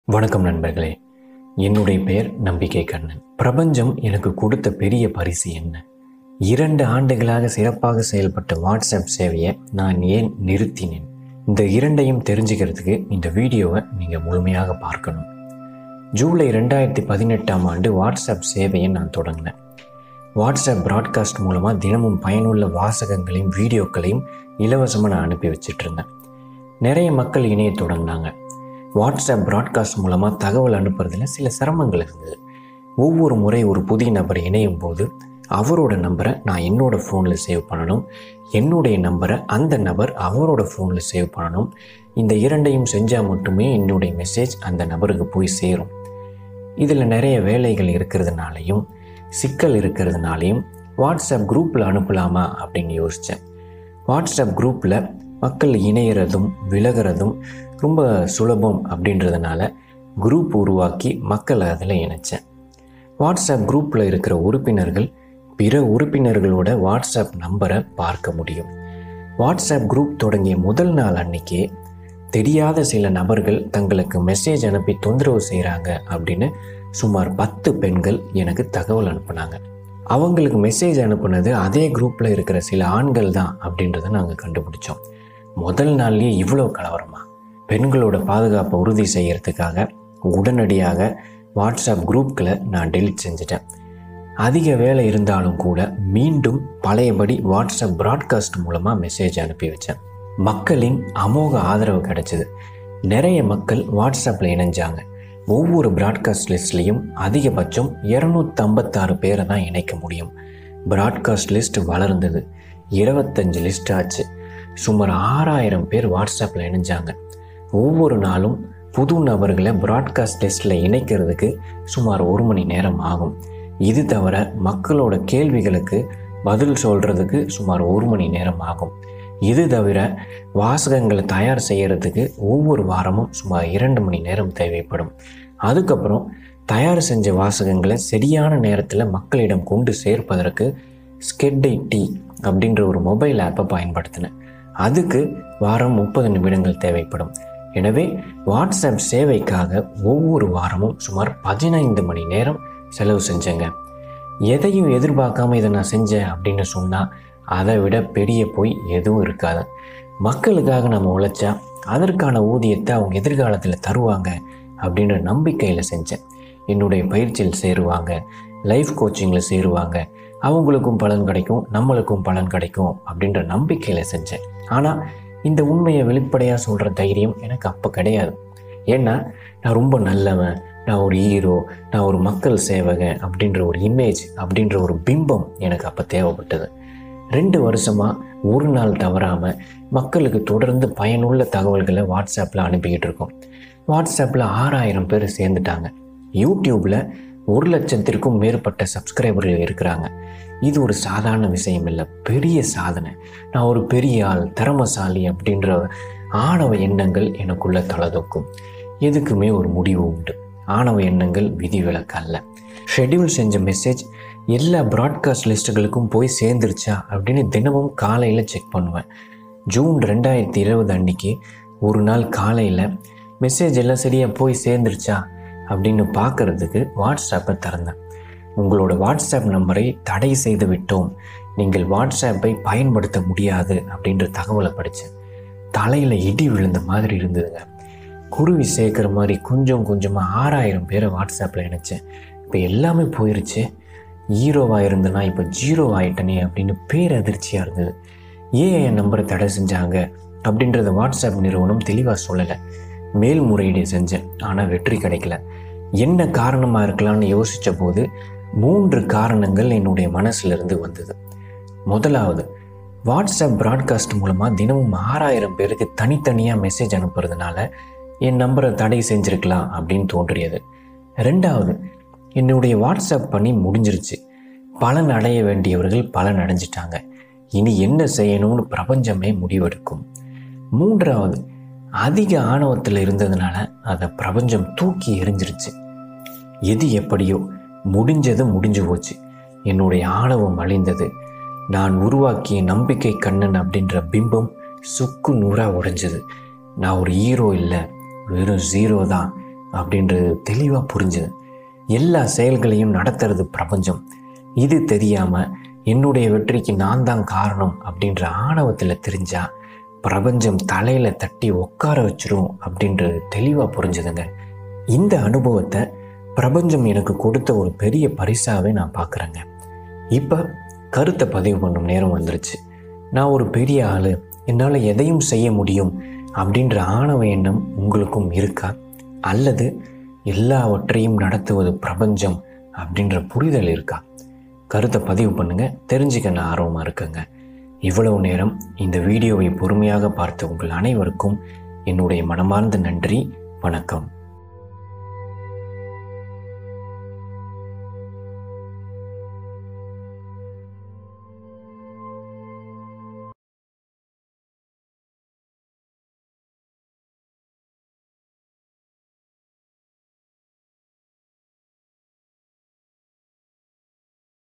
வணக்கம் நண்பர்களே என்னுடைய பெயர் நம்பிக்கை கண்ணன் பிரபஞ்சம் எனக்கு கொடுத்த பெரிய பரிசு என்ன இரண்டு ஆண்டுகளாக சிறப்பாக செயல்பட்ட வாட்ஸ்அப் சேவையை நான் ஏன் நிறுத்தினேன் இந்த இரண்டையும் தெரிஞ்சுக்கிறதுக்கு இந்த வீடியோவை நீங்கள் முழுமையாக பார்க்கணும் ஜூலை ரெண்டாயிரத்தி பதினெட்டாம் ஆண்டு வாட்ஸ்அப் சேவையை நான் தொடங்கினேன் வாட்ஸ்அப் ப்ராட்காஸ்ட் மூலமாக தினமும் பயனுள்ள வாசகங்களையும் வீடியோக்களையும் இலவசமாக நான் அனுப்பி வச்சிட்டு இருந்தேன் நிறைய மக்கள் இணைய தொடங்கினாங்க வாட்ஸ்அப் ப்ராட்காஸ்ட் மூலமாக தகவல் அனுப்புறதுல சில சிரமங்கள் இருந்தது ஒவ்வொரு முறை ஒரு புதிய நபர் இணையும் போது அவரோட நம்பரை நான் என்னோட ஃபோனில் சேவ் பண்ணணும் என்னுடைய நம்பரை அந்த நபர் அவரோட ஃபோனில் சேவ் பண்ணணும் இந்த இரண்டையும் செஞ்சால் மட்டுமே என்னுடைய மெசேஜ் அந்த நபருக்கு போய் சேரும் இதில் நிறைய வேலைகள் இருக்கிறதுனாலையும் சிக்கல் இருக்கிறதுனாலையும் வாட்ஸ்அப் குரூப்பில் அனுப்பலாமா அப்படின்னு யோசித்தேன் வாட்ஸ்அப் குரூப்பில் மக்கள் இணையிறதும் விலகிறதும் ரொம்ப சுலபம் அப்படின்றதுனால குரூப் உருவாக்கி மக்களை அதில் இணைச்சேன் வாட்ஸ்அப் குரூப்பில் இருக்கிற உறுப்பினர்கள் பிற உறுப்பினர்களோட வாட்ஸ்அப் நம்பரை பார்க்க முடியும் வாட்ஸ்அப் குரூப் தொடங்கிய முதல் நாள் அன்னைக்கே தெரியாத சில நபர்கள் தங்களுக்கு மெசேஜ் அனுப்பி தொந்தரவு செய்கிறாங்க அப்படின்னு சுமார் பத்து பெண்கள் எனக்கு தகவல் அனுப்புனாங்க அவங்களுக்கு மெசேஜ் அனுப்புனது அதே குரூப்பில் இருக்கிற சில ஆண்கள் தான் அப்படின்றத நாங்கள் கண்டுபிடிச்சோம் முதல் நாள்லேயே இவ்வளோ கலவரமா பெண்களோட பாதுகாப்பை உறுதி செய்யறதுக்காக உடனடியாக வாட்ஸ்அப் குரூப்களை நான் டெலிட் செஞ்சுட்டேன் அதிக வேலை இருந்தாலும் கூட மீண்டும் பழையபடி வாட்ஸ்அப் ப்ராட்காஸ்ட் மூலமாக மெசேஜ் அனுப்பி வச்சேன் மக்களின் அமோக ஆதரவு கிடைச்சிது நிறைய மக்கள் வாட்ஸ்அப்பில் இணைஞ்சாங்க ஒவ்வொரு ப்ராட்காஸ்ட் லிஸ்ட்லேயும் அதிகபட்சம் இரநூத்தம்பத்தாறு பேரை தான் இணைக்க முடியும் ப்ராட்காஸ்ட் லிஸ்ட் வளர்ந்தது இருபத்தஞ்சு லிஸ்ட் ஆச்சு சுமார் ஆறாயிரம் பேர் வாட்ஸ்அப்பில் இணைஞ்சாங்க ஒவ்வொரு நாளும் புது நபர்களை ப்ராட்காஸ்ட் லிஸ்ட்டில் இணைக்கிறதுக்கு சுமார் ஒரு மணி நேரம் ஆகும் இது தவிர மக்களோட கேள்விகளுக்கு பதில் சொல்கிறதுக்கு சுமார் ஒரு மணி நேரம் ஆகும் இது தவிர வாசகங்களை தயார் செய்கிறதுக்கு ஒவ்வொரு வாரமும் சுமார் இரண்டு மணி நேரம் தேவைப்படும் அதுக்கப்புறம் தயார் செஞ்ச வாசகங்களை சரியான நேரத்தில் மக்களிடம் கொண்டு சேர்ப்பதற்கு ஸ்கெட்டை டி அப்படின்ற ஒரு மொபைல் ஆப்பை பயன்படுத்தினேன் அதுக்கு வாரம் முப்பது நிமிடங்கள் தேவைப்படும் எனவே வாட்ஸ்அப் சேவைக்காக ஒவ்வொரு வாரமும் சுமார் பதினைந்து மணி நேரம் செலவு செஞ்சேங்க எதையும் எதிர்பார்க்காம இதை நான் செஞ்சேன் அப்படின்னு சொன்னால் அதை விட பெரிய போய் எதுவும் இருக்காது மக்களுக்காக நம்ம உழைச்சா அதற்கான ஊதியத்தை அவங்க எதிர்காலத்தில் தருவாங்க அப்படின்ற நம்பிக்கையில் செஞ்சேன் என்னுடைய பயிற்சியில் சேருவாங்க லைஃப் கோச்சிங்கில் சேருவாங்க அவங்களுக்கும் பலன் கிடைக்கும் நம்மளுக்கும் பலன் கிடைக்கும் அப்படின்ற நம்பிக்கையில் செஞ்சேன் ஆனால் இந்த உண்மையை வெளிப்படையாக சொல்கிற தைரியம் எனக்கு அப்போ கிடையாது ஏன்னா நான் ரொம்ப நல்லவன் நான் ஒரு ஹீரோ நான் ஒரு மக்கள் சேவகன் அப்படின்ற ஒரு இமேஜ் அப்படின்ற ஒரு பிம்பம் எனக்கு அப்போ தேவைப்பட்டது ரெண்டு வருஷமாக ஒரு நாள் தவறாமல் மக்களுக்கு தொடர்ந்து பயனுள்ள தகவல்களை வாட்ஸ்அப்பில் அனுப்பிக்கிட்டு இருக்கோம் வாட்ஸ்அப்பில் ஆறாயிரம் பேர் சேர்ந்துட்டாங்க யூடியூப்பில் ஒரு லட்சத்திற்கும் மேற்பட்ட சப்ஸ்கிரைபர்கள் இருக்கிறாங்க இது ஒரு சாதாரண விஷயம் இல்லை பெரிய சாதனை நான் ஒரு பெரிய ஆள் திறமசாலி அப்படின்ற ஆணவ எண்ணங்கள் எனக்குள்ள தலதொக்கும் எதுக்குமே ஒரு முடிவு உண்டு ஆணவ எண்ணங்கள் விதிவிலக்கு அல்ல ஷெட்யூல் செஞ்ச மெசேஜ் எல்லா ப்ராட்காஸ்ட் லிஸ்ட்டுகளுக்கும் போய் சேர்ந்துருச்சா அப்படின்னு தினமும் காலையில் செக் பண்ணுவேன் ஜூன் ரெண்டாயிரத்தி இருபது அன்னைக்கு ஒரு நாள் காலையில் மெசேஜ் எல்லாம் சரியாக போய் சேர்ந்துருச்சா அப்படின்னு பார்க்கறதுக்கு வாட்ஸ்அப்பை திறந்தேன் உங்களோட வாட்ஸ்அப் நம்பரை தடை செய்து விட்டோம் நீங்கள் வாட்ஸ்அப்பை பயன்படுத்த முடியாது அப்படின்ற தகவலை படித்தேன் தலையில் இடி விழுந்த மாதிரி இருந்ததுங்க குருவி சேர்க்குற மாதிரி கொஞ்சம் கொஞ்சமாக ஆறாயிரம் பேரை வாட்ஸ்அப்பில் இணைச்சேன் இப்போ எல்லாமே போயிருச்சு ஹீரோவாக இருந்தேன்னா இப்போ ஜீரோ ஆயிட்டனே அப்படின்னு பேரதிர்ச்சியாக இருந்தது ஏன் என் நம்பரை தடை செஞ்சாங்க அப்படின்றத வாட்ஸ்அப் நிறுவனம் தெளிவாக சொல்லலை மேல்முறையீடு செஞ்சேன் ஆனால் வெற்றி கிடைக்கல என்ன காரணமாக இருக்கலாம்னு யோசித்த போது மூன்று காரணங்கள் என்னுடைய மனசுலேருந்து வந்தது முதலாவது வாட்ஸ்அப் ப்ராட்காஸ்ட் மூலமாக தினமும் ஆறாயிரம் பேருக்கு தனித்தனியாக மெசேஜ் அனுப்புறதுனால என் நம்பரை தடை செஞ்சுருக்கலாம் அப்படின்னு தோன்றியது ரெண்டாவது என்னுடைய வாட்ஸ்அப் பணி முடிஞ்சிருச்சு பலன் அடைய வேண்டியவர்கள் பலன் அடைஞ்சிட்டாங்க இனி என்ன செய்யணும்னு பிரபஞ்சமே முடிவெடுக்கும் மூன்றாவது அதிக ஆணவத்தில் இருந்ததுனால அதை பிரபஞ்சம் தூக்கி எரிஞ்சிருச்சு எது எப்படியோ முடிஞ்சது முடிஞ்சு போச்சு என்னுடைய ஆணவம் அழிந்தது நான் உருவாக்கிய நம்பிக்கை கண்ணன் அப்படின்ற பிம்பம் சுக்கு நூறாக உடைஞ்சது நான் ஒரு ஹீரோ இல்லை வெறும் ஜீரோ தான் அப்படின்றது தெளிவாக புரிஞ்சுது எல்லா செயல்களையும் நடத்துறது பிரபஞ்சம் இது தெரியாமல் என்னுடைய வெற்றிக்கு நான் தான் காரணம் அப்படின்ற ஆணவத்தில் தெரிஞ்சா பிரபஞ்சம் தலையில் தட்டி உட்கார வச்சிரும் அப்படின்றது தெளிவாக புரிஞ்சுதுங்க இந்த அனுபவத்தை பிரபஞ்சம் எனக்கு கொடுத்த ஒரு பெரிய பரிசாகவே நான் பார்க்குறேங்க இப்போ கருத்தை பதிவு பண்ணும் நேரம் வந்துருச்சு நான் ஒரு பெரிய ஆள் என்னால் எதையும் செய்ய முடியும் அப்படின்ற ஆணவ எண்ணம் உங்களுக்கும் இருக்கா அல்லது எல்லாவற்றையும் நடத்துவது பிரபஞ்சம் அப்படின்ற புரிதல் இருக்கா கருத்தை பதிவு பண்ணுங்க தெரிஞ்சுக்க நான் ஆர்வமாக இருக்குங்க இவ்வளவு நேரம் இந்த வீடியோவை பொறுமையாக பார்த்த உங்கள் அனைவருக்கும் என்னுடைய மனமார்ந்த நன்றி வணக்கம்